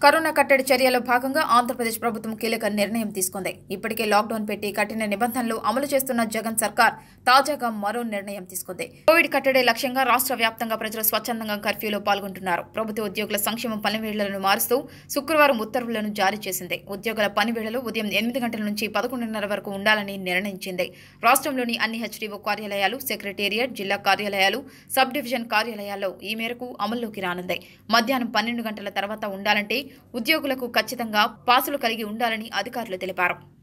corona కట్టడి చర్యలో భాగంగా ఆంధ్రప్రదేశ్ ప్రభుత్వం కీలక నిర్ణయం తీసుకుంది ఇప్పటికే లాక్డౌన్ పెట్టి కఠిన నిబంధనలు అమలు చేస్తున్న జగన్ సర్కార్ తాజాగా మరో నిర్ణయం తీసుకుంది కోవిడ్ కట్టడి లక్ష్యంగా రాష్ట్ర వ్యాప్తంగా ప్రజలు స్వచ్ఛందంగా కర్ఫ్యూలో పాల్గొంటున్నారు ప్రభుత్వ ఉద్యోగుల సంక్షేమం పనివేళ్లను మారుస్తూ శుక్రవారం ఉత్తర్వులను జారీ చేసింది ఉద్యోగుల పనివేళలు ఉదయం ఎనిమిది గంటల నుంచి పదకొండున్నర వరకు ఉండాలని నిర్ణయించింది రాష్ట్రంలోని అన్ని హెచ్డీఓ కార్యాలయాలు సెక్రటేరియట్ జిల్లా కార్యాలయాలు సబ్ డివిజన్ కార్యాలయాల్లో ఈ మేరకు అమల్లోకి రానుంది మధ్యాహ్నం పన్నెండు గంటల తర్వాత ఉండాలంటే ఉద్యోగులకు ఖచ్చితంగా పాసులు కలిగి ఉండాలని అధికారులు తెలిపారు